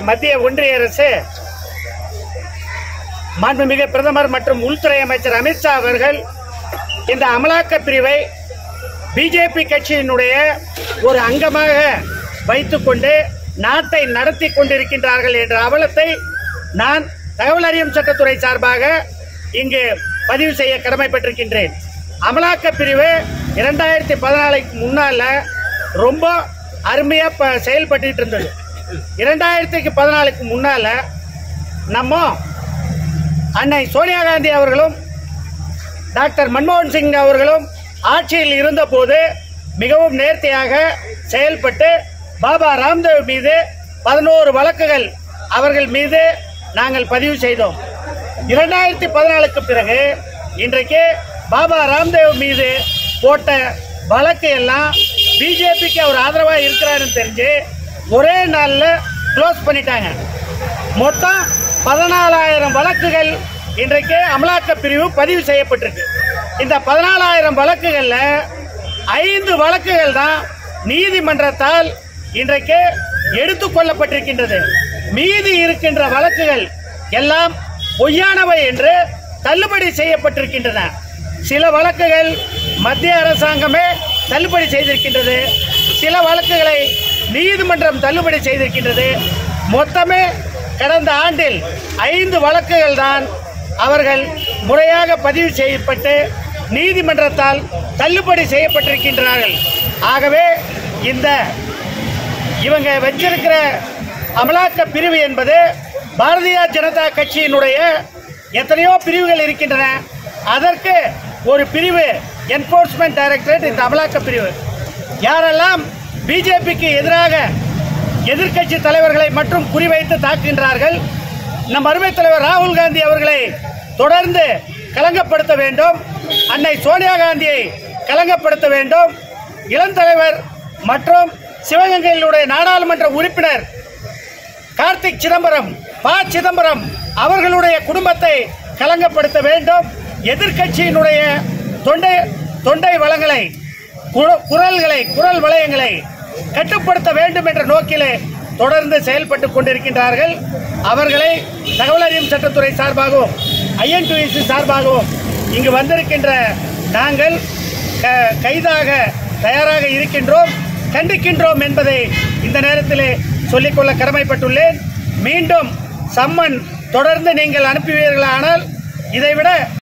மத்திய ஒன்றிய அரசு மாண்புமிகு பிரதமர் மற்றும் உள்துறை அமைச்சர் அமித்ஷா அவர்கள் இந்த அமலாக்க பிரிவை பிஜேபி கட்சியினுடைய ஒரு அங்கமாக வைத்துக்கொண்டு நாட்டை நடத்தி கொண்டிருக்கின்றார்கள் என்ற அவலத்தை நான் தகவல் அறியும் சட்டத்துறை சார்பாக இங்கு பதிவு செய்ய கடமைப்பட்டிருக்கின்றேன் அமலாக்க பிரிவு இரண்டாயிரத்தி பதினாலுக்கு முன்னால ரொம்ப அருமையா ப- செயல்பட்டுட்டு இருந்தது இரண்டாயிரத்துக்கு பதினாலுக்கு முன்னால நம்ம அன்னை சோனியா காந்தி அவர்களும் டாக்டர் மன்மோகன் சிங் அவர்களும் ஆட்சியில் இருந்தபோது மிகவும் நேர்த்தியாக செயல்பட்டு பாபா ராம்தேவ் மீது பதினோரு வழக்குகள் அவர்கள் மீது நாங்கள் பதிவு செய்தோம் இரண்டாயிரத்தி பதினாலுக்கு பிறகு இன்றைக்கு பாபா ராம்தேவ் மீது போட்ட வழக்கு எல்லாம் பிஜேபிக்கு அவர் ஆதரவாக இருக்கிறாருன்னு தெரிஞ்சு ஒரே நாளில் க்ளோஸ் பண்ணிட்டாங்க மொத்தம் பதினாலாயிரம் வழக்குகள் இன்றைக்கு அமலாக்க பிரிவு பதிவு செய்யப்பட்டிருக்கு இந்த பதினாலாயிரம் வழக்குகள்ல ஐந்து வழக்குகள் தான் நீதிமன்றத்தால் இன்றைக்கு எடுத்துக்கொள்ளப்பட்டிருக்கின்றது மீதி இருக்கின்ற வழக்குகள் எல்லாம் பொய்யானவை என்று தள்ளுபடி செய்யப்பட்டிருக்கின்றன சில வழக்குகள் மத்திய அரசாங்கமே தள்ளுபடி செய்திருக்கின்றது சில வழக்குகளை நீதிமன்றம் தள்ளுபடி செய்திருக்கின்றது மொத்தமே கடந்த ஆண்டில் ஐந்து வழக்குகள் தான் அவர்கள் முறையாக பதிவு செய்யப்பட்டு நீதிமன்றத்தால் தள்ளுபடி செய்யப்பட்டிருக்கின்றார்கள் ஆகவே இந்த இவங்க வச்சிருக்கிற அமலாக்க பிரிவு என்பது பாரதிய ஜனதா கட்சியினுடைய எத்தனையோ பிரிவுகள் இருக்கின்றன அதற்கு ஒரு பிரிவு என்போர்ஸ்மெண்ட் டைரக்டரேட் இந்த அமலாக்க பிரிவு யாரெல்லாம் பிஜேபிக்கு எதிராக எதிர்க்கட்சி தலைவர்களை மட்டும் குறிவைத்து தாக்குகின்றார்கள் நம் அருமை தலைவர் ராகுல் காந்தி அவர்களை தொடர்ந்து கலங்கப்படுத்த வேண்டும் அன்னை சோனியா காந்தியை கலங்கப்படுத்த வேண்டும் இளந்தலைவர் மற்றும் சிவகங்கையினுடைய நாடாளுமன்ற உறுப்பினர் கார்த்திக் சிதம்பரம் ப சிதம்பரம் அவர்களுடைய குடும்பத்தை கலங்கப்படுத்த வேண்டும் எதிர்க்கட்சியினுடைய தொண்டை தொண்டை வளங்களை குர- குரல்களை குரல் வளையங்களை கட்டுப்படுத்த வேண்டும் என்ற நோக்கிலே தொடர்ந்து செயல்பட்டுக் கொண்டிருக்கின்றார்கள் அவர்களை தகவல் அறியும் சட்டத்துறை சார்பாகவும் ஐஎன்டிசி சார்பாகவும் இங்கு வந்திருக்கின்ற நாங்கள் க- கைதாக தயாராக இருக்கின்றோம் கண்டிக்கின்றோம் என்பதை இந்த நேரத்திலே சொல்லிக்கொள்ள கடமைப்பட்டுள்ளேன் மீண்டும் சம்மன் தொடர்ந்து நீங்கள் அனுப்புவீர்களானால் இதைவிட